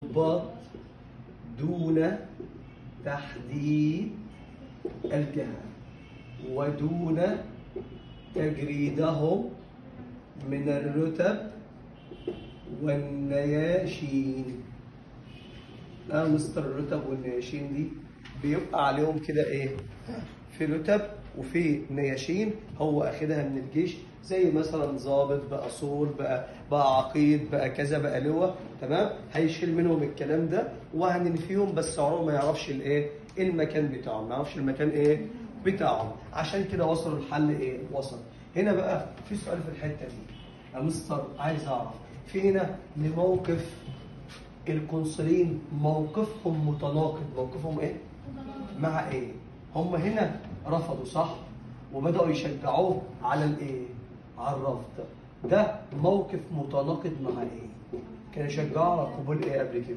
ضباط دون تحديد الجهة ودون تجريدهم من الرتب والنياشين اه مستر الرتب والنياشين دي بيبقى عليهم كده ايه في رتب وفي نياشين هو اخدها من الجيش زي مثلا ضابط بقى صول بقى بقى عقيد بقى كذا بقى لواء تمام هيشيل منهم الكلام ده وهننفيهم بس عمره ما يعرفش الايه المكان بتاعهم ما يعرفش المكان ايه بتاعهم عشان كده وصلوا الحل ايه وصل هنا بقى في سؤال في الحته دي يا مستر عايز اعرف في هنا لموقف القنصلين موقفهم متناقض موقفهم ايه مع ايه هم هنا رفضوا صح وبداوا يشجعوه على الايه على الرفض ده موقف متناقض مع ايه كانوا يشجعوا على قبول ايه قبل كده